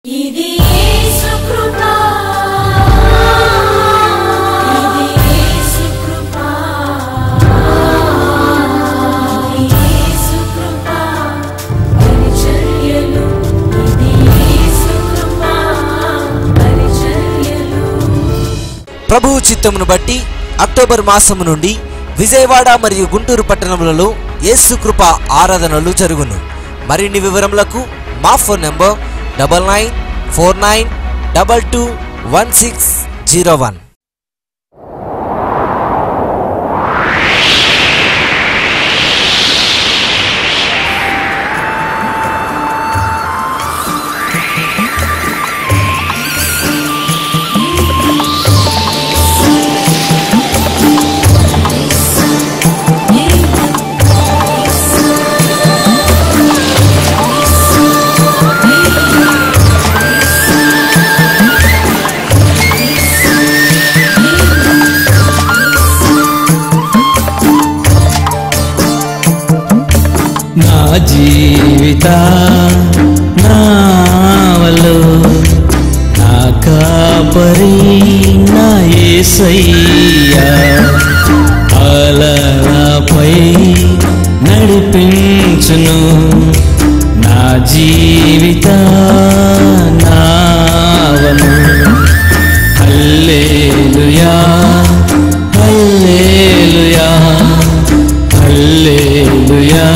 ఇది యేసు కృపా ఇది యేసు కృపా ఇది యేసు కృపా పరిచర్యలు ఇది యేసు కృపా పరిచర్యలు ప్రభువు చిత్తమును బట్టి అక్టోబర్ మాసము నుండి విజయవాడ మరియు గుంటూరు పట్టణములలో యేసు కృప ఆరాధనలు జరుగును మరిన్ని వివరములకు మా phone number double nine four nine double two one six zero one నా జీవిత నావలో నా కాపరి నా యేసయ్యా అలపై నడిపించును నా జీవిత నావను హల్లెలూయా హల్లెలూయా హల్లెలూయా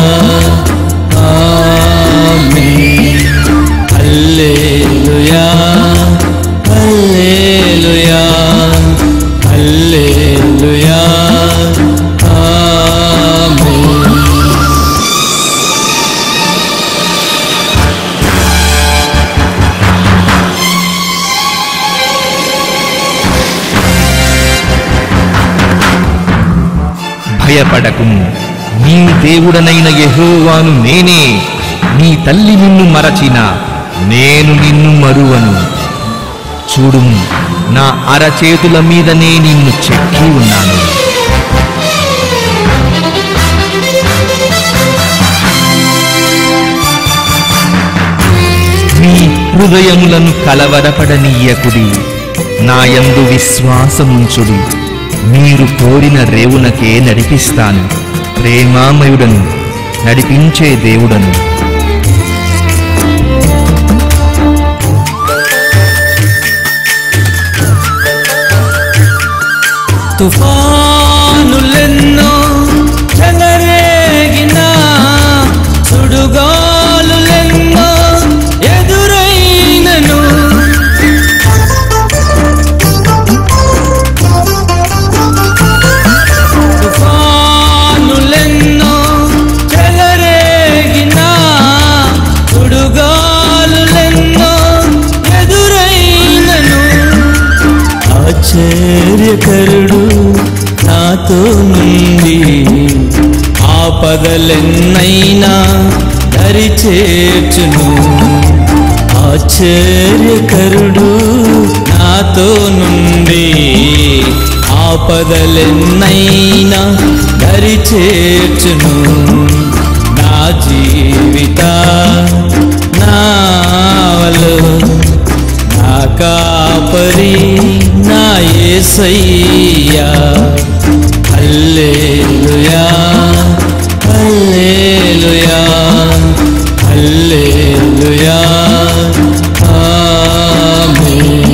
ఆమేన్ హల్లెలూయా హల్లెలూయా హల్లెలూయా ఆమేన్ భయపడకుము నీ దేవుడనైన యెహోవాను నేనే నీ తల్లి నిన్ను మరచిన నేను నిన్ను మరువను చూడుము నా అరచేతుల మీదనే నిన్ను చెక్కి ఉన్నాను మీ హృదయములను కలవరపడనీయకుడి నాయందు విశ్వాసముంచుడి మీరు కోరిన రేవునకే నడిపిస్తాను ప్రేమామయుడను నడిపించే దేవుడను తుఫానులెన్నో చెలరేగినా సుడుగాలులెన్నో ఎదురైనను తుఫానులెన్నో చెలరేగినా సుడుగాలులెన్నో ఎదురైనను ఆశ్చర్యకరుడు నాతో నుండి ఆపదలెన్నైనా దరి చేర్చును ఆశ్చర్యకరుడు నాతో నుండి ఆపదలెన్నైనా దరి చేర్చును నా జీవిత నావలో నా కాపరి నా యేసయ్యా హల్లెలూయా హల్లెలూయా హల్లెలూయా ఆమేన్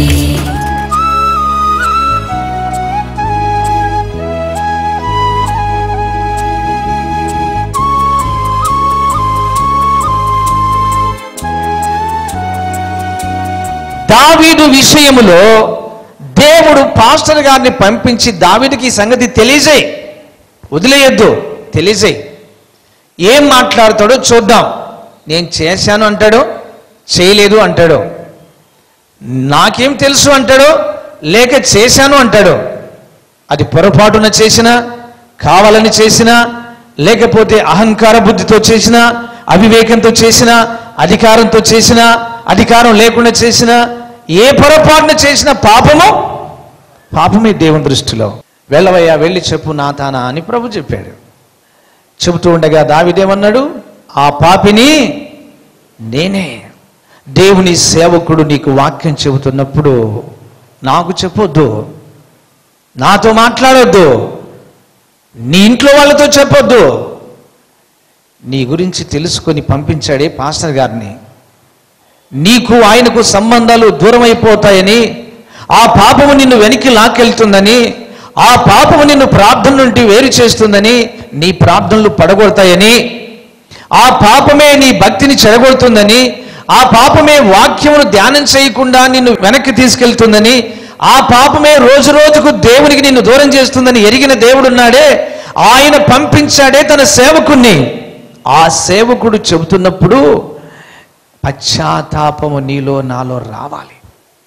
దావీదు విషయములో దేవుడు పాస్టర్ గారిని పంపించి దావీదుకి ఈ సంగతి తెలియజేయి వదిలేయొద్దు తెలియజేయి ఏం మాట్లాడతాడో చూద్దాం నేను చేశాను అంటాడు చేయలేదు అంటాడు నాకేం తెలుసు అంటాడు లేక చేశాను అంటాడు అది పొరపాటున చేసినా కావాలని చేసినా లేకపోతే అహంకార బుద్ధితో చేసినా అవివేకంతో చేసినా అధికారంతో చేసినా అధికారం లేకుండా చేసినా ఏ పొరపాటున చేసిన పాపము పాపమే దేవుని దృష్టిలో వెళ్ళవయ్యా వెళ్ళి చెప్పు నా తానా అని ప్రభు చెప్పాడు చెబుతూ ఉండగా దావిదేమన్నాడు ఆ పాపిని నేనే దేవుని సేవకుడు నీకు వాక్యం చెబుతున్నప్పుడు నాకు చెప్పొద్దు నాతో మాట్లాడొద్దు నీ ఇంట్లో వాళ్ళతో చెప్పొద్దు నీ గురించి తెలుసుకొని పంపించాడే పాస్టర్ గారిని నీకు ఆయనకు సంబంధాలు దూరం అయిపోతాయని ఆ పాపము నిన్ను వెనక్కి లాక్కెళ్తుందని ఆ పాపము నిన్ను ప్రార్థన నుండి వేరు చేస్తుందని నీ ప్రార్థనలు పడగొడతాయని ఆ పాపమే నీ భక్తిని చెడగొడుతుందని ఆ పాపమే వాక్యమును ధ్యానం చేయకుండా నిన్ను వెనక్కి తీసుకెళ్తుందని ఆ పాపమే రోజు రోజుకు దేవునికి నిన్ను దూరం చేస్తుందని ఎరిగిన దేవుడున్నాడే ఆయన పంపించాడే తన సేవకుణ్ణి ఆ సేవకుడు చెబుతున్నప్పుడు పశ్చాత్తాపము నీలో నాలో రావాలి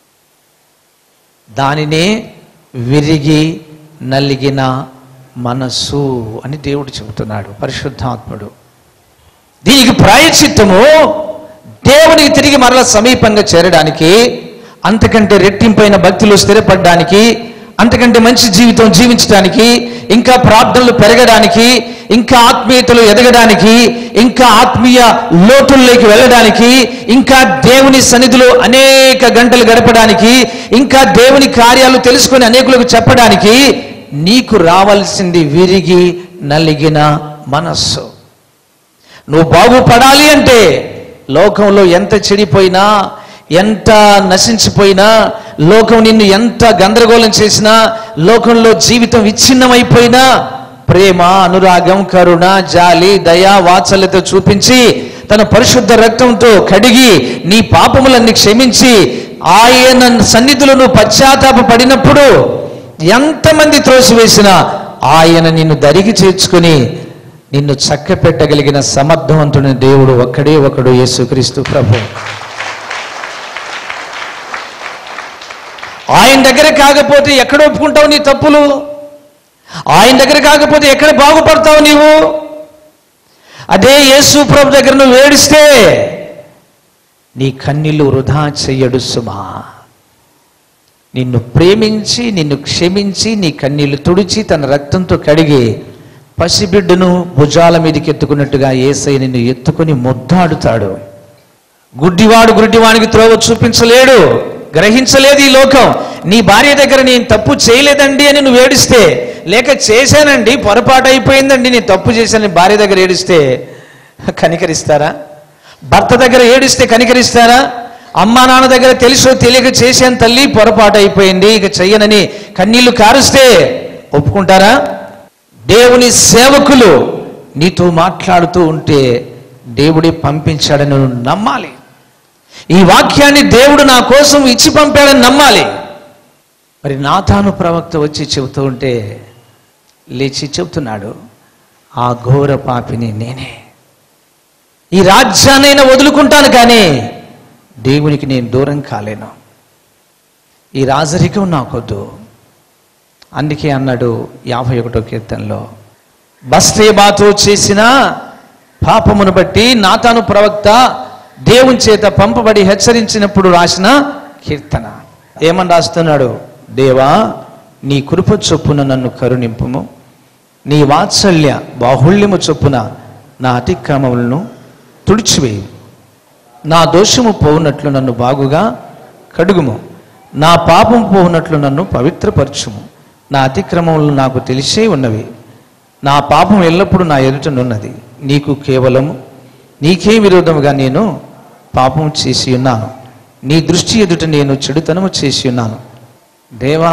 దానినే విరిగి నలిగిన మనస్సు అని దేవుడు చెబుతున్నాడు పరిశుద్ధాత్ముడు దీనికి ప్రాయచిత్తము దేవునికి తిరిగి మరల సమీపంగా చేరడానికి అంతకంటే రెట్టింపైన భక్తులు స్థిరపడడానికి అంతకంటే మంచి జీవితం జీవించడానికి ఇంకా ప్రార్థనలు పెరగడానికి ఇంకా ఆత్మీయతలు ఎదగడానికి ఇంకా ఆత్మీయ లోతుల్లోకి వెళ్ళడానికి ఇంకా దేవుని సన్నిధిలో అనేక గంటలు గడపడానికి ఇంకా దేవుని కార్యాలు తెలుసుకొని అనేకులకు చెప్పడానికి నీకు రావాల్సింది విరిగి నలిగిన మనస్సు నువ్వు బాగుపడాలి అంటే లోకంలో ఎంత చెడిపోయినా ఎంత నశించిపోయినా లోకం నిన్ను ఎంత గందరగోళం చేసినా లోకంలో జీవితం విచ్ఛిన్నమైపోయినా ప్రేమ అనురాగం కరుణ జాలి దయ వాత్సల్యత చూపించి తన పరిశుద్ధ రక్తంతో కడిగి నీ పాపములన్నీ క్షమించి ఆయన సన్నిధిలో నువ్వు పశ్చాత్తాప పడినప్పుడు ఎంతమంది త్రోసివేసినా ఆయన నిన్ను దరిగి చేర్చుకుని నిన్ను చక్క పెట్టగలిగిన సమర్థవంతుని దేవుడు ఒక్కడే ఒకడు యేసుక్రీస్తు ప్రభు ఆయన దగ్గర కాకపోతే ఎక్కడ ఒప్పుకుంటావు నీ తప్పులు ఆయన దగ్గర కాకపోతే ఎక్కడ బాగుపడతావు నీవు అదే యేసు ప్రభు దగ్గర నువ్వు ఏడిస్తే నీ కన్నీళ్ళు వృధా చెయ్యడు సుమా నిన్ను ప్రేమించి నిన్ను క్షమించి నీ కన్నీళ్లు తుడిచి తన రక్తంతో కడిగి పసిబిడ్డను భుజాల మీదకి ఎత్తుకున్నట్టుగా ఏసై నిన్ను ఎత్తుకొని ముద్దాడుతాడు గుడ్డివాడు గుడ్డివానికి త్రోవ చూపించలేడు గ్రహించలేదు ఈ లోకం నీ భార్య దగ్గర నేను తప్పు చేయలేదండి అని నువ్వు ఏడిస్తే లేక చేశానండి పొరపాటు అయిపోయిందండి నేను తప్పు చేశాను భార్య దగ్గర ఏడిస్తే కనికరిస్తారా భర్త దగ్గర ఏడిస్తే కనికరిస్తారా అమ్మా నాన్న దగ్గర తెలుసో తెలియక చేశాను తల్లి పొరపాటు అయిపోయింది ఇక చెయ్యనని కన్నీళ్లు కారుస్తే ఒప్పుకుంటారా దేవుని సేవకులు నీతో మాట్లాడుతూ ఉంటే దేవుడే పంపించాడని నువ్వు నమ్మాలి ఈ వాక్యాన్ని దేవుడు నా కోసం ఇచ్చి పంపాడని నమ్మాలి మరి నాథాను ప్రవక్త వచ్చి చెబుతూ ఉంటే లేచి చెబుతున్నాడు ఆ ఘోర పాపిని నేనే ఈ రాజ్యాన్నైనా వదులుకుంటాను కానీ దేవునికి నేను దూరం కాలేను ఈ రాజరికం నాకొద్దు అందుకే అన్నాడు యాభై ఒకటో కీర్తనలో బస్తేబాతో చేసిన పాపమును బట్టి నాతాను ప్రవక్త దేవుని చేత పంపబడి హెచ్చరించినప్పుడు రాసిన కీర్తన ఏమని రాస్తున్నాడు దేవా నీ కృప చొప్పున నన్ను కరుణింపుము నీ వాత్సల్య బాహుళ్యము చొప్పున నా అతిక్రమములను తుడిచివేయి నా దోషము పోవునట్లు నన్ను బాగుగా కడుగుము నా పాపం పోవునట్లు నన్ను పవిత్రపరచుము నా అతిక్రమములు నాకు తెలిసే ఉన్నవి నా పాపం ఎల్లప్పుడూ నా ఎదుటనున్నది నీకు కేవలము నీకే విరోధముగా నేను పాపం చేసి ఉన్నాను నీ దృష్టి ఎదుట నేను చెడుతనము చేసి ఉన్నాను దేవా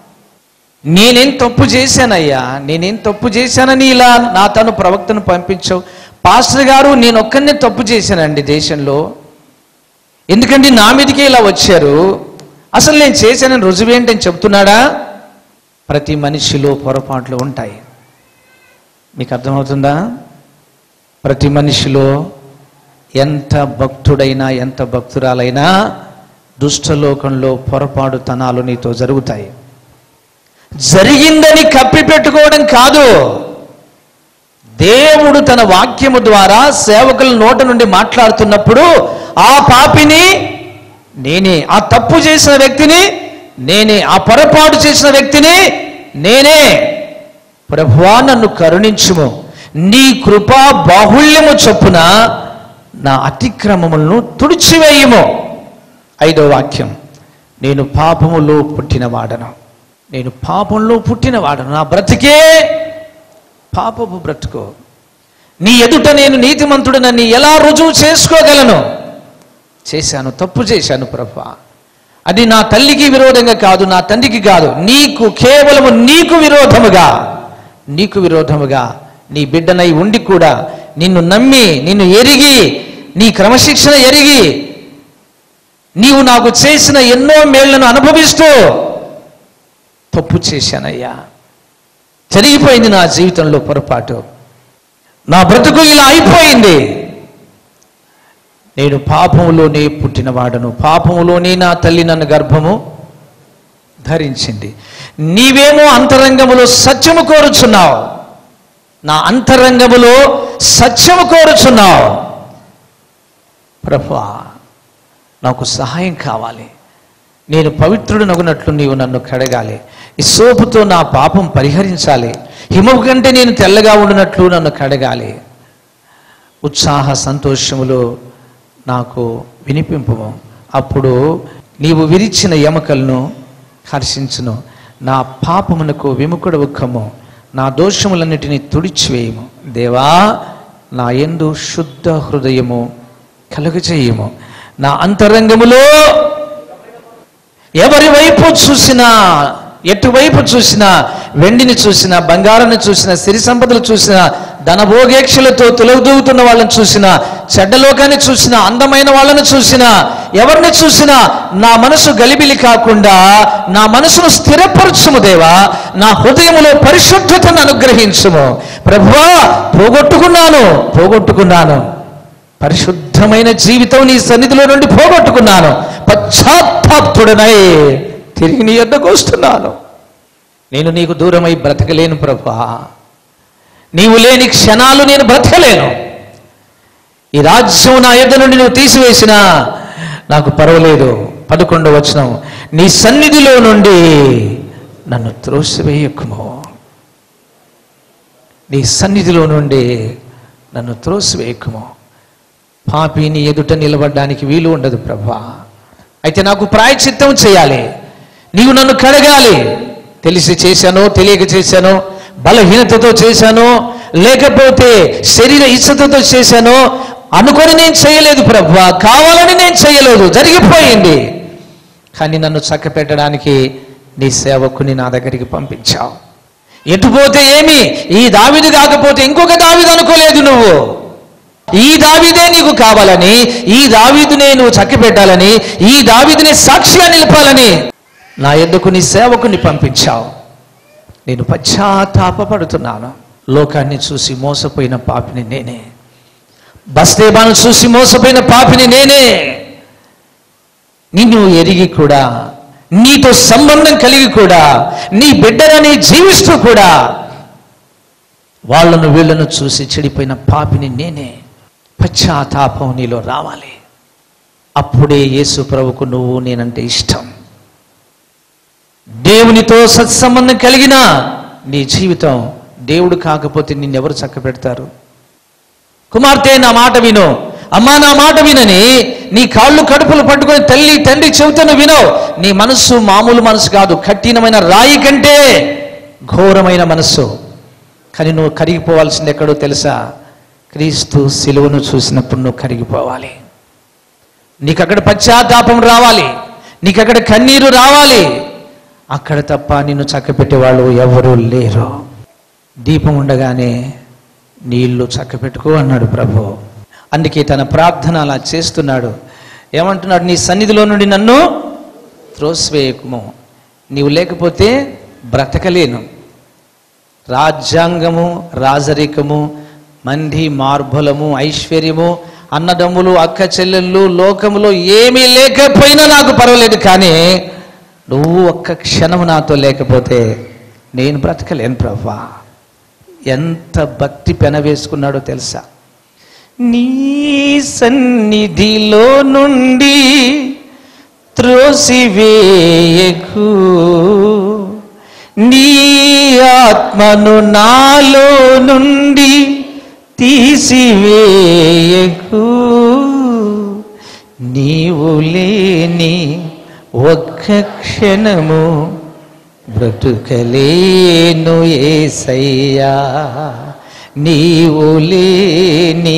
నేనేం తప్పు చేశానయ్యా నేనేం తప్పు చేశానని ఇలా నా తను ప్రవక్తను పంపించావు పాస్టర్ గారు నేను ఒక్కనే తప్పు చేశానండి దేశంలో ఎందుకంటే నా మీదకే ఇలా వచ్చారు అసలు నేను చేశానని రుజువేంటని చెప్తున్నాడా ప్రతి మనిషిలో పొరపాట్లు ఉంటాయి మీకు అర్థమవుతుందా ప్రతి మనిషిలో ఎంత భక్తుడైనా ఎంత భక్తురాలైనా దుష్టలోకంలో పొరపాటుతనాలు నీతో జరుగుతాయి జరిగిందని కప్పిపెట్టుకోవడం కాదు దేవుడు తన వాక్యము ద్వారా సేవకుల నోట నుండి మాట్లాడుతున్నప్పుడు ఆ పాపిని నేనే ఆ తప్పు చేసిన వ్యక్తిని నేనే ఆ పొరపాటు చేసిన వ్యక్తిని నేనే ప్రభువా నన్ను కరుణించుము నీ కృపా బాహుళ్యము చొప్పున నా అతిక్రమములను తుడిచివేయుము ఐదో వాక్యం నేను పాపములో పుట్టినవాడను నేను పాపంలో పుట్టినవాడను నా బ్రతికే పాపపు బ్రతుకు నీ ఎదుట నేను నీతిమంతుడనని ఎలా రుజువు చేసుకోగలను చేశాను తప్పు చేశాను ప్రభా అది నా తల్లికి విరోధంగా కాదు నా తండ్రికి కాదు నీకు కేవలము నీకు విరోధముగా నీకు విరోధముగా నీ బిడ్డనై ఉండి కూడా నిన్ను నమ్మి నిన్ను ఎరిగి నీ క్రమశిక్షణ ఎరిగి నీవు నాకు చేసిన ఎన్నో మేళ్లను అనుభవిస్తూ తప్పు చేశానయ్యా జరిగిపోయింది నా జీవితంలో పొరపాటు నా బ్రతుకు ఇలా అయిపోయింది నేను పాపములోనే పుట్టినవాడను పాపములోనే నా తల్లి నన్ను గర్భము ధరించింది నీవేమో అంతరంగములో సత్యము కోరుచున్నావు నా అంతరంగములో సత్యము కోరుచున్నావు ప్రభా నాకు సహాయం కావాలి నేను పవిత్రుడనగునట్లు నీవు నన్ను కడగాలి ఈ సోపుతో నా పాపం పరిహరించాలి హిమము కంటే నేను తెల్లగా ఉండినట్లు నన్ను కడగాలి ఉత్సాహ సంతోషములు నాకు వినిపింపము అప్పుడు నీవు విరిచిన ఎముకలను హర్షించును నా పాపమునకు విముకుడు ఉక్కము నా దోషములన్నిటినీ తుడిచివేయము దేవా నా ఎందు శుద్ధ హృదయము కలుగజేయము నా అంతరంగములో ఎవరి వైపు చూసినా ఎటువైపు చూసినా వెండిని చూసినా బంగారాన్ని చూసినా సిరి సంపదలు చూసినా ధనభోగేక్షలతో తులదూగుతున్న వాళ్ళని చూసినా చెడ్డలోకాన్ని చూసినా అందమైన వాళ్ళని చూసినా ఎవరిని చూసినా నా మనసు గలిబిలి కాకుండా నా మనసును స్థిరపరచుము దేవా నా హృదయములో పరిశుద్ధతను అనుగ్రహించుము ప్రభువా పోగొట్టుకున్నాను పోగొట్టుకున్నాను పరిశుద్ధమైన జీవితం నీ సన్నిధిలో నుండి పోగొట్టుకున్నాను పశ్చాత్తాప్తుడనై తిరిగి నీ యొద్దకు వస్తున్నాను నేను నీకు దూరమై బ్రతకలేను ప్రభా నీవు లేని క్షణాలు నేను బ్రతకలేను ఈ రాజ్యం నా యొద్ద నుండి నువ్వు తీసివేసినా నాకు పర్వాలేదు పదకొండు వచనం నీ సన్నిధిలో నుండి నన్ను త్రోసివేయకుము నీ సన్నిధిలో నుండి నన్ను త్రోసివేయకుము పాపి నీ ఎదుట నిలబడడానికి వీలు ఉండదు ప్రభా అయితే నాకు ప్రాయచిత్తం చేయాలి నీవు నన్ను కడగాలి తెలిసి చేశానో తెలియక చేశానో బలహీనతతో చేశానో లేకపోతే శరీర ఇచ్చతతో చేశానో అనుకొని నేను చేయలేదు ప్రభా కావాలని నేను చేయలేదు జరిగిపోయింది కానీ నన్ను చక్కపెట్టడానికి నీ సేవకుని నా దగ్గరికి పంపించావు ఎటు పోతే ఏమి ఈ దావిది కాకపోతే ఇంకొక దావిది అనుకోలేదు నువ్వు ఈ దావిదే నీకు కావాలని ఈ దావీదునే నువ్వు చక్కిపెట్టాలని ఈ దావీదుని సాక్షిగా నిలపాలని నా ఎద్దుకు నీ సేవకుని పంపించావు నేను పశ్చాత్తాపడుతున్నాను లోకాన్ని చూసి మోసపోయిన పాపిని నేనే బస్తేబాను చూసి మోసపోయిన పాపిని నేనే నిన్ను ఎరిగి కూడా నీతో సంబంధం కలిగి కూడా నీ బిడ్డలని జీవిస్తూ కూడా వాళ్ళను వీళ్ళను చూసి చెడిపోయిన పాపిని నేనే పశ్చాత్తాపం నీలో రావాలి అప్పుడే యేసు ప్రభుకు నువ్వు నేనంటే ఇష్టం దేవునితో సత్సంబంధం కలిగిన నీ జీవితం దేవుడు కాకపోతే నిన్నెవరు చక్కబెడతారు కుమార్తె నా మాట విను అమ్మా నా మాట వినని నీ కాళ్ళు కడుపులు పట్టుకొని తల్లి తండ్రి చెబుతాను వినో నీ మనస్సు మామూలు మనసు కాదు కఠినమైన రాయి కంటే ఘోరమైన మనస్సు కానీ నువ్వు కరిగిపోవాల్సింది ఎక్కడో తెలుసా క్రీస్తు సిలువను చూసినప్పుడు నువ్వు కరిగిపోవాలి నీకు అక్కడ పశ్చాత్తాపం రావాలి నీకు అక్కడ కన్నీరు రావాలి అక్కడ తప్ప నిన్ను చక్కపెట్టేవాళ్ళు ఎవరూ లేరు దీపం ఉండగానే నీళ్లు చక్కపెట్టుకో అన్నాడు ప్రభు అందుకే తన ప్రార్థన అలా చేస్తున్నాడు ఏమంటున్నాడు నీ సన్నిధిలో నుండి నన్ను త్రోసివేయకుము నీవు లేకపోతే బ్రతకలేను రాజ్యాంగము రాజరికము మంది మార్బలము ఐశ్వర్యము అన్నదమ్ములు అక్క చెల్లెళ్ళు లోకములో ఏమీ లేకపోయినా నాకు పర్వాలేదు కానీ నువ్వు ఒక్క క్షణము నాతో లేకపోతే నేను బ్రతకలేను ప్రభా ఎంత భక్తి పెనవేసుకున్నాడో తెలుసా నీ సన్నిధిలో నుండి త్రోసివేయకు నీ ఆత్మను నాలో నుండి తీసివేయకు నీవు లేని ఒక్క క్షణము బ్రతుకలేను ఏసయ్యా నీవు లేని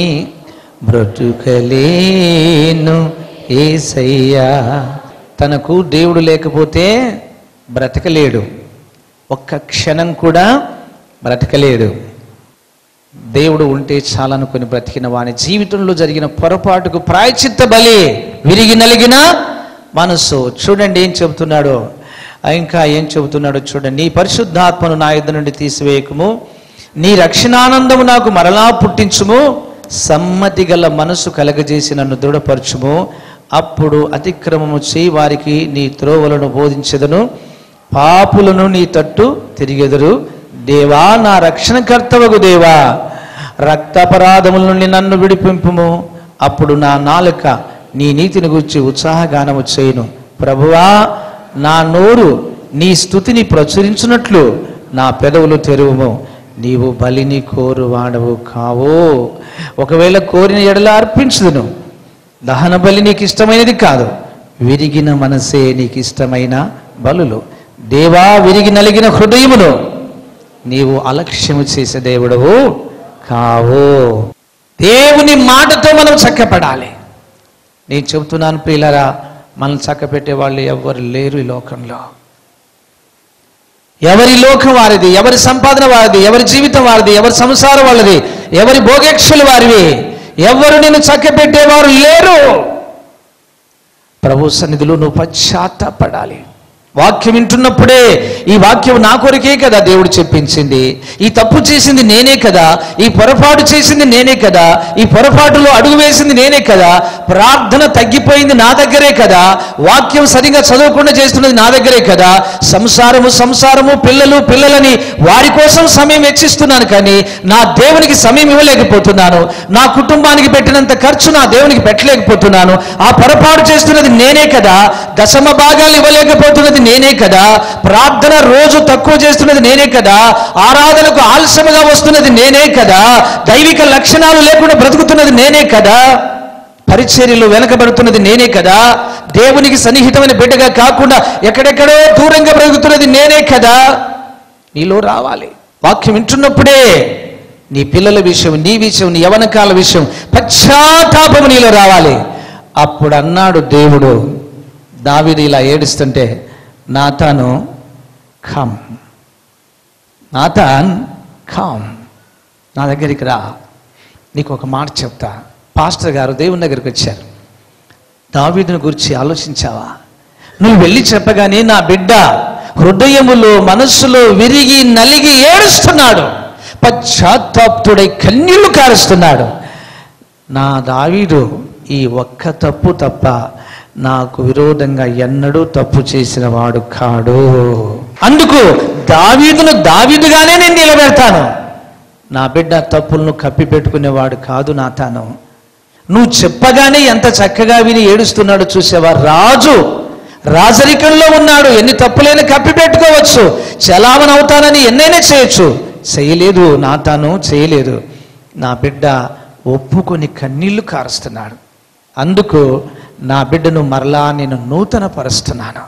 బ్రతుకలేను ఏసయ్యా తనకు దేవుడు లేకపోతే బ్రతకలేడు ఒక్క క్షణం కూడా బ్రతకలేడు దేవుడు ఉంటే చాలనుకుని బ్రతికిన వాని జీవితంలో జరిగిన పొరపాటుకు ప్రాయచిత్త బలి విరిగి నలిగిన మనసు చూడండి ఏం చెబుతున్నాడో ఇంకా ఏం చెబుతున్నాడో చూడండి నీ పరిశుద్ధాత్మను నా యుద్ధ నుండి తీసివేయకము నీ రక్షణానందము నాకు మరలా పుట్టించుము సమ్మతి గల మనసు కలగజేసి నన్ను దృఢపరచుము అప్పుడు అతిక్రమము చేయి వారికి నీ త్రోవలను బోధించెదను పాపులను నీ తట్టు తిరిగెదరు దేవా నా రక్షణకర్తవగు దేవా రక్తపరాధముల నుండి నన్ను విడిపింపుము అప్పుడు నా నాలుక నీ నీతిని గురించి ఉత్సాహగానము చేయును ప్రభువా నా నోరు నీ స్థుతిని ప్రచురించున్నట్లు నా పెదవులు తెరువుము నీవు బలిని కోరువాడవు కావో ఒకవేళ కోరిన ఎడల అర్పించుదును దహన బలి నీకు ఇష్టమైనది కాదు విరిగిన మనసే నీకు ఇష్టమైన బలులు దేవా విరిగి నలిగిన హృదయమును నీవు అలక్ష్యము చేసే దేవుడవు కావు దేవుని మాటతో మనం చక్కపడాలి నేను చెబుతున్నాను ప్రియులరా మనం చక్కపెట్టే వాళ్ళు ఎవ్వరు లేరు ఈ లోకంలో ఎవరి లోకం వారిది ఎవరి సంపాదన వారిది ఎవరి జీవితం వారిది ఎవరి సంసారం వాళ్ళది ఎవరి భోగేక్షలు వారివి ఎవరు నిన్ను చక్కపెట్టేవారు లేరు ప్రభు సన్నిధిలో నువ్వు పశ్చాత్తాపడాలి వాక్యం వింటున్నప్పుడే ఈ వాక్యం నా కొరకే కదా దేవుడు చెప్పించింది ఈ తప్పు చేసింది నేనే కదా ఈ పొరపాటు చేసింది నేనే కదా ఈ పొరపాటులో అడుగు వేసింది నేనే కదా ప్రార్థన తగ్గిపోయింది నా దగ్గరే కదా వాక్యం సరిగా చదవకుండా చేస్తున్నది నా దగ్గరే కదా సంసారము సంసారము పిల్లలు పిల్లలని వారి కోసం సమయం వెచ్చిస్తున్నాను కానీ నా దేవునికి సమయం ఇవ్వలేకపోతున్నాను నా కుటుంబానికి పెట్టినంత ఖర్చు నా దేవునికి పెట్టలేకపోతున్నాను ఆ పొరపాటు చేస్తున్నది నేనే కదా దశమ భాగాలు ఇవ్వలేకపోతున్నది నేనే కదా ప్రార్థన రోజు తక్కువ చేస్తున్నది నేనే కదా ఆరాధనకు ఆలస్యముగా వస్తున్నది నేనే కదా దైవిక లక్షణాలు లేకుండా బ్రతుకుతున్నది నేనే కదా పరిచర్యలు వెనకబడుతున్నది నేనే కదా దేవునికి సన్నిహితమైన బిడ్డగా కాకుండా ఎక్కడెక్కడో దూరంగా బ్రతుకుతున్నది నేనే కదా నీలో రావాలి వాక్యం వింటున్నప్పుడే నీ పిల్లల విషయం నీ విషయం నీ యవనకాల విషయం పశ్చాత్తాపము నీలో రావాలి అప్పుడు అన్నాడు దేవుడు దావిది ఇలా ఏడుస్తుంటే నాతాను ఖమ్ నాతాన్ ఖమ్ నా దగ్గరికి రా నీకు ఒక మాట చెప్తా పాస్టర్ గారు దేవుని దగ్గరికి వచ్చారు దావీదుని గురించి ఆలోచించావా నువ్వు వెళ్ళి చెప్పగానే నా బిడ్డ హృదయములో మనస్సులో విరిగి నలిగి ఏడుస్తున్నాడు పశ్చాత్తాప్తుడై కన్నీళ్లు కారుస్తున్నాడు నా దావీదు ఈ ఒక్క తప్పు తప్ప నాకు విరోధంగా ఎన్నడూ తప్పు చేసిన వాడు కాడు అందుకు దావీదును దావీదుగానే నేను నిలబెడతాను నా బిడ్డ తప్పులను కప్పిపెట్టుకునేవాడు కాదు నా తాను నువ్వు చెప్పగానే ఎంత చక్కగా విని ఏడుస్తున్నాడో చూసావా రాజు రాజరికంలో ఉన్నాడు ఎన్ని తప్పులైనా కప్పిపెట్టుకోవచ్చు చలామణి అవుతానని ఎన్నైనా చేయొచ్చు చేయలేదు నా తాను చేయలేదు నా బిడ్డ ఒప్పుకొని కన్నీళ్లు కారుస్తున్నాడు అందుకు నా బిడ్డను మరలా నేను నూతన పరుస్తున్నాను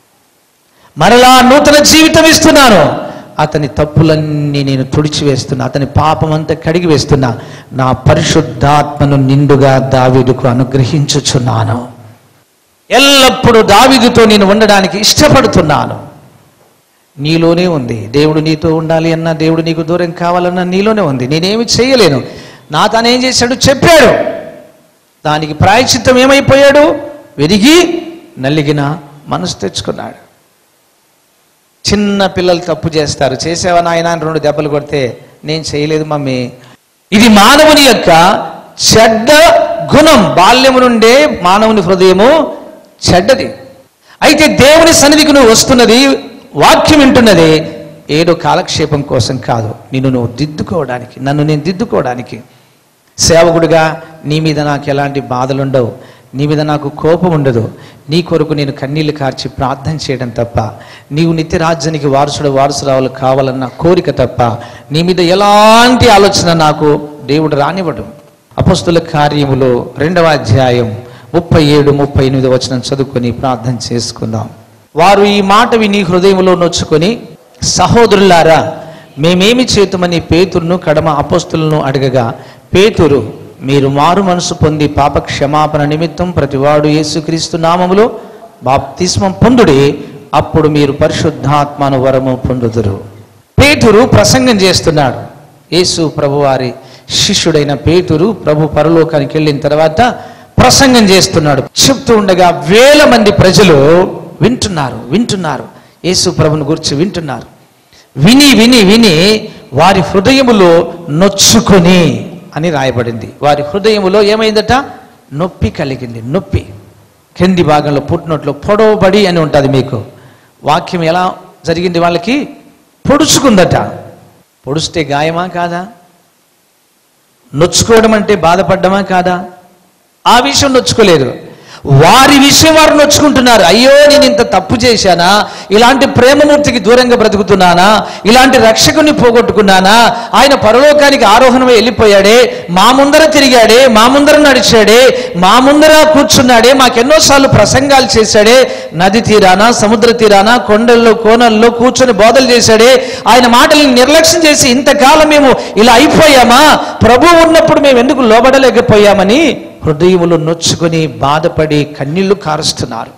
మరలా నూతన జీవితం ఇస్తున్నాను అతని తప్పులన్నీ నేను తుడిచివేస్తున్నా అతని పాపమంతా కడిగి వేస్తున్నా నా పరిశుద్ధాత్మను నిండుగా దావీదుకు అనుగ్రహించుచున్నాను ఎల్లప్పుడూ దావీదుతో నేను ఉండడానికి ఇష్టపడుతున్నాను నీలోనే ఉంది దేవుడు నీతో ఉండాలి అన్నా దేవుడు నీకు దూరం కావాలన్నా నీలోనే ఉంది నేనేమి చేయలేను నా తానేం చేశాడు చెప్పాడు దానికి ప్రాయచిత్తం ఏమైపోయాడు వెరిగి నలిగిన మనసు తెచ్చుకున్నాడు చిన్న పిల్లలు తప్పు చేస్తారు చేసేవా నాయన అని రెండు దెబ్బలు కొడితే నేను చేయలేదు మమ్మీ ఇది మానవుని యొక్క చెడ్డ గుణం బాల్యము నుండే మానవుని హృదయము చెడ్డది అయితే దేవుని సన్నిధికి నువ్వు వస్తున్నది వాక్యం వింటున్నది ఏదో కాలక్షేపం కోసం కాదు నిన్ను నువ్వు దిద్దుకోవడానికి నన్ను నేను దిద్దుకోవడానికి సేవకుడిగా నీ మీద నాకు ఎలాంటి బాధలు ఉండవు నీ మీద నాకు కోపం ఉండదు నీ కొరకు నేను కన్నీళ్లు కార్చి ప్రార్థన చేయడం తప్ప నీవు నిత్య రాజ్యానికి వారసుడు వారసురావులు కావాలన్న కోరిక తప్ప నీ మీద ఎలాంటి ఆలోచన నాకు దేవుడు రానివ్వడు అపస్తుల కార్యములో రెండవ అధ్యాయం ముప్పై ఏడు ముప్పై ఎనిమిది వచనం చదువుకొని ప్రార్థన చేసుకుందాం వారు ఈ మాట విని హృదయంలో నొచ్చుకొని సహోదరులారా మేమేమి చేతుమని పేతురును కడమ అపస్తులను అడగగా పేతురు మీరు మారు మనసు పొంది పాప క్షమాపణ నిమిత్తం ప్రతివాడు యేసుక్రీస్తు నామములో బాప్తిస్మం పొందుడి అప్పుడు మీరు పరిశుద్ధాత్మను వరము పొందుదురు పేతురు ప్రసంగం చేస్తున్నాడు యేసు ప్రభువారి శిష్యుడైన పేతురు ప్రభు పరలోకానికి వెళ్ళిన తర్వాత ప్రసంగం చేస్తున్నాడు చెప్తూ ఉండగా వేల మంది ప్రజలు వింటున్నారు వింటున్నారు యేసు ప్రభుని గురించి వింటున్నారు విని విని విని వారి హృదయములో నొచ్చుకొని అని రాయబడింది వారి హృదయములో ఏమైందట నొప్పి కలిగింది నొప్పి కింది భాగంలో పుట్టినట్లు పొడవబడి అని ఉంటుంది మీకు వాక్యం ఎలా జరిగింది వాళ్ళకి పొడుచుకుందట పొడుస్తే గాయమా కాదా నొచ్చుకోవడం అంటే బాధపడ్డమా కాదా ఆ విషయం నొచ్చుకోలేదు వారి విషయం వారు నొచ్చుకుంటున్నారు అయ్యో నేను ఇంత తప్పు చేశానా ఇలాంటి ప్రేమమూర్తికి దూరంగా బ్రతుకుతున్నానా ఇలాంటి రక్షకుని పోగొట్టుకున్నానా ఆయన పరలోకానికి ఆరోహణమై వెళ్ళిపోయాడే మా ముందర తిరిగాడే మా ముందర నడిచాడే మా ముందర కూర్చున్నాడే మాకెన్నోసార్లు ప్రసంగాలు చేశాడే నది తీరానా సముద్ర తీరానా కొండల్లో కోనల్లో కూర్చొని బోధలు చేశాడే ఆయన మాటల్ని నిర్లక్ష్యం చేసి ఇంతకాలం మేము ఇలా అయిపోయామా ప్రభు ఉన్నప్పుడు మేము ఎందుకు లోబడలేకపోయామని హృదయములు నొచ్చుకొని బాధపడి కన్నీళ్లు కారుస్తున్నారు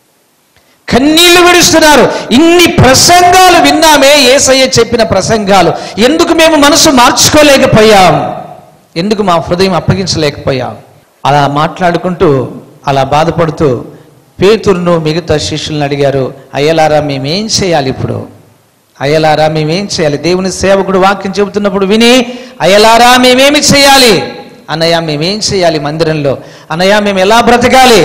కన్నీళ్లు విడుస్తున్నారు ఇన్ని ప్రసంగాలు విన్నామే ఏసయ్య చెప్పిన ప్రసంగాలు ఎందుకు మేము మనసు మార్చుకోలేకపోయాం ఎందుకు మా హృదయం అప్పగించలేకపోయాం అలా మాట్లాడుకుంటూ అలా బాధపడుతూ పేతురును మిగతా శిష్యులను అడిగారు అయ్యలారా మేమేం చేయాలి ఇప్పుడు అయ్యలారా మేమేం చేయాలి దేవుని సేవకుడు వాక్యం చెబుతున్నప్పుడు విని అయ్యలారా మేమేమి చేయాలి అన్నయ్య మేమేం చేయాలి మందిరంలో అన్నయ్య మేము ఎలా బ్రతకాలి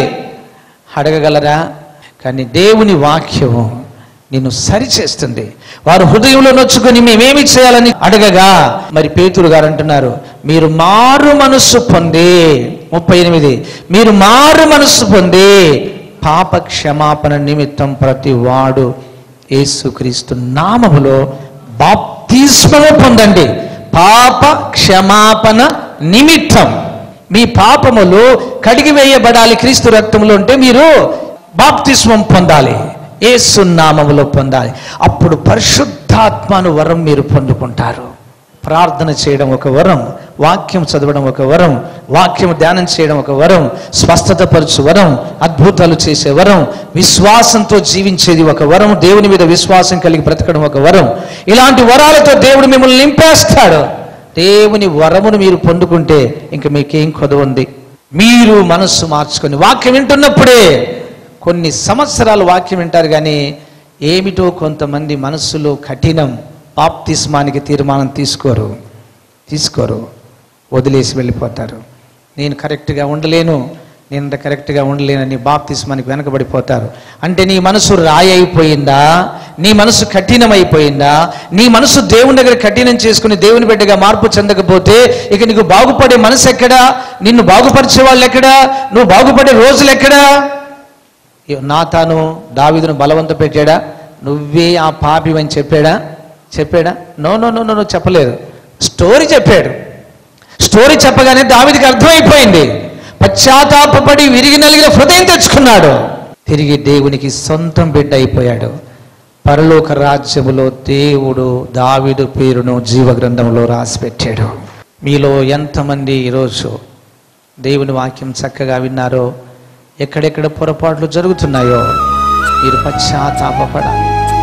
అడగగలరా కానీ దేవుని వాక్యము నిన్ను సరిచేస్తుంది వారు హృదయంలో నొచ్చుకొని మేమేమి చేయాలని అడగగా మరి పేతురు గారు అంటున్నారు మీరు మారు మనస్సు పొంది ముప్పై ఎనిమిది మీరు మారు మనస్సు పొంది పాప క్షమాపణ నిమిత్తం ప్రతి వాడు యేసుక్రీస్తు నామములో బాప్తిస్మము పొందండి పాప క్షమాపణ నిమిత్తం మీ పాపములు కడిగి వేయబడాలి క్రీస్తు రక్తంలో ఉంటే మీరు బాప్తిస్మం పొందాలి యేసు నామములో పొందాలి అప్పుడు పరిశుద్ధాత్మను వరం మీరు పొందుకుంటారు ప్రార్థన చేయడం ఒక వరం వాక్యం చదవడం ఒక వరం వాక్యం ధ్యానం చేయడం ఒక వరం స్వస్థత పరచు వరం అద్భుతాలు చేసే వరం విశ్వాసంతో జీవించేది ఒక వరం దేవుని మీద విశ్వాసం కలిగి బ్రతకడం ఒక వరం ఇలాంటి వరాలతో దేవుడు మిమ్మల్ని నింపేస్తాడు దేవుని వరమును మీరు పొందుకుంటే ఇంక మీకేం కొదవ ఉంది మీరు మనస్సు మార్చుకొని వాక్యం వింటున్నప్పుడే కొన్ని సంవత్సరాలు వాక్యం వింటారు కానీ ఏమిటో కొంతమంది మనస్సులో కఠినం బాప్తిస్మానికి తీర్మానం తీసుకోరు తీసుకోరు వదిలేసి వెళ్ళిపోతారు నేను కరెక్ట్గా ఉండలేను నేను ఇంత కరెక్ట్గా ఉండలేనని బాప్తిస్మానికి వెనకబడిపోతారు అంటే నీ మనసు రాయి అయిపోయిందా నీ మనసు కఠినమైపోయిందా నీ మనసు దేవుని దగ్గర కఠినం చేసుకుని దేవుని బిడ్డగా మార్పు చెందకపోతే ఇక నీకు బాగుపడే మనసు ఎక్కడా నిన్ను బాగుపరిచే వాళ్ళు ఎక్కడా నువ్వు బాగుపడే రోజులు ఎక్కడా నా తాను దావీదును బలవంత పెట్టాడా నువ్వే ఆ పాపివని చెప్పాడా చెప్పాడా no no no no no చెప్పలేదు స్టోరీ చెప్పాడు స్టోరీ చెప్పగానే దావీదికి అర్థమైపోయింది పశ్చాత్తాపడి విరిగి నలిగిన హృదయం తెచ్చుకున్నాడు తిరిగి దేవునికి సొంతం బిడ్డ అయిపోయాడు పరలోక రాజ్యములో దేవుడు దావీదు పేరును జీవగ్రంథంలో రాసిపెట్టాడు మీలో ఎంతమంది ఈరోజు దేవుని వాక్యం చక్కగా విన్నారో ఎక్కడెక్కడ పొరపాట్లు జరుగుతున్నాయో మీరు పశ్చాత్తాపడాలి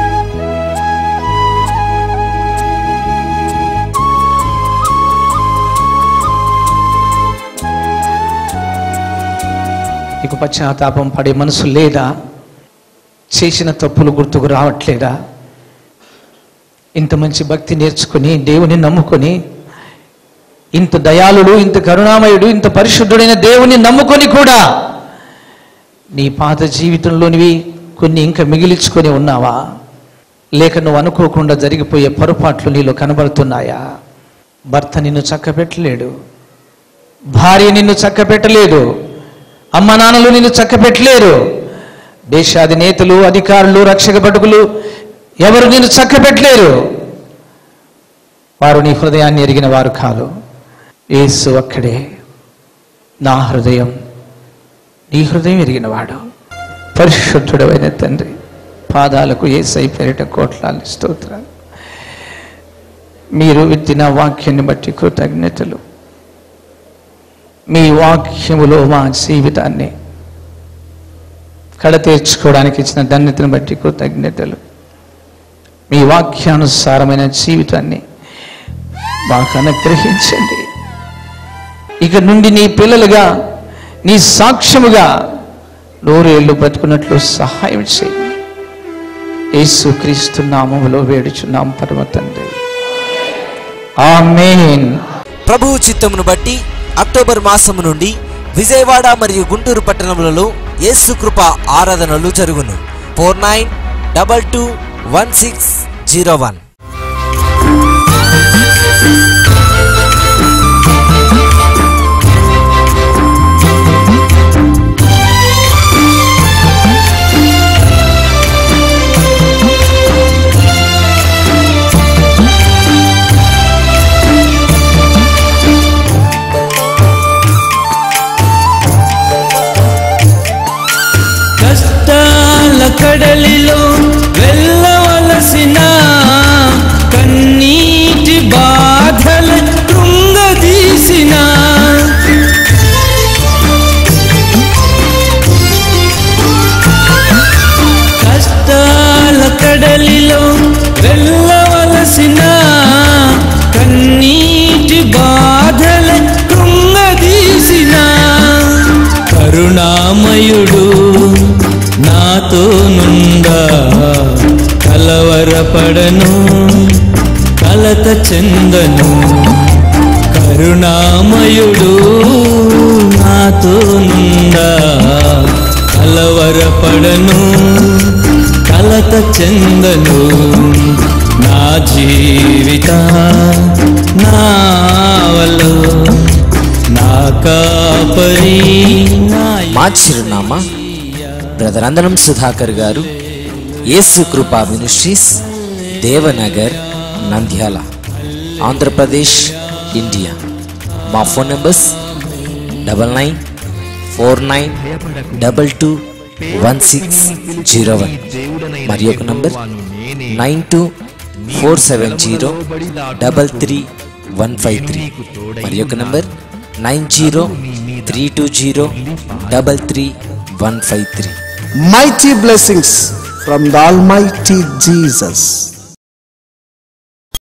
నీకు పశ్చాత్తాపం పడే మనసు లేదా చేసిన తప్పులు గుర్తుకు రావట్లేదా ఇంత మంచి భక్తి నేర్చుకుని దేవుని నమ్ముకొని ఇంత దయాళుడు ఇంత కరుణామయుడు ఇంత పరిశుద్ధుడైన దేవుని నమ్ముకొని కూడా నీ పాత జీవితంలోనివి కొన్ని ఇంకా మిగిలించుకొని ఉన్నావా లేక నువ్వు అనుకోకుండా జరిగిపోయే పొరపాట్లు నీలో కనబడుతున్నాయా భర్త నిన్ను చక్కబెట్టలేడు భార్య నిన్ను చక్కబెట్టలేదు అమ్మ నాన్నలు నిన్ను చక్కబెట్టలేరు దేశాధినేతలు అధికారులు రక్షక భటుకులు ఎవరు నిన్ను చక్కబెట్టలేరు వారు నీ హృదయాన్ని ఎరిగిన వారు కాదు యేసు అక్కడే నా హృదయం నీ హృదయం ఎరిగినవాడు పరిశుద్ధుడమైన తండ్రి పాదాలకు ఏసై పేరిట కోట్లాలు స్తోత్రాలు మీరు విత్తిన వాక్యాన్ని బట్టి కృతజ్ఞతలు మీ వాక్యములో మా జీవితాన్ని కడ తీర్చుకోవడానికి ఇచ్చిన ధన్యతను బట్టి కృతజ్ఞతలు మీ వాక్యానుసారమైన జీవితాన్ని మాకు అనుగ్రహించండి ఇక నుండి నీ పిల్లలుగా నీ సాక్ష్యముగా నూరేళ్ళు బ్రతుకున్నట్లు సహాయం చేయి యేసు క్రీస్తు నామములో వేడుచున్నాం పరమ తండ్రి ఆమేన్ ప్రభువు చిత్తమును బట్టి అక్టోబర్ మాసము నుండి విజయవాడ మరియు గుంటూరు పట్టణములలో యేసు కృప ఆరాధనలు జరుగును four nine double two one six zero one కష్టాల కడలిలో వెళ్ళవలసిన కన్నీటి బాధల కృంగదీసిన కష్టాల కడలిలో వెళ్ళవలసిన కన్నీటి బాధల కృంగదీసిన కరుణామయుడు నాతో నుండా కలవరపడను కలత చెందను కరుణామయుడు నాతో నుండా కలవరపడను కలత చెందను నా జీవిత నావలో నా కాపరి నా మా చిరునామా బ్రదర్ అందరం సుధాకర్ గారు యేసు కృపా మినిస్ట్రీస్ దేవనగర్ నంద్యాల ఆంధ్రప్రదేశ్ ఇండియా మా phone numbers double nine four nine double two one six zero one మరి ఒక number nine two four seven zero double three one five three మరి ఒక number nine zero three two zero double three one five three mighty blessings from the Almighty Jesus.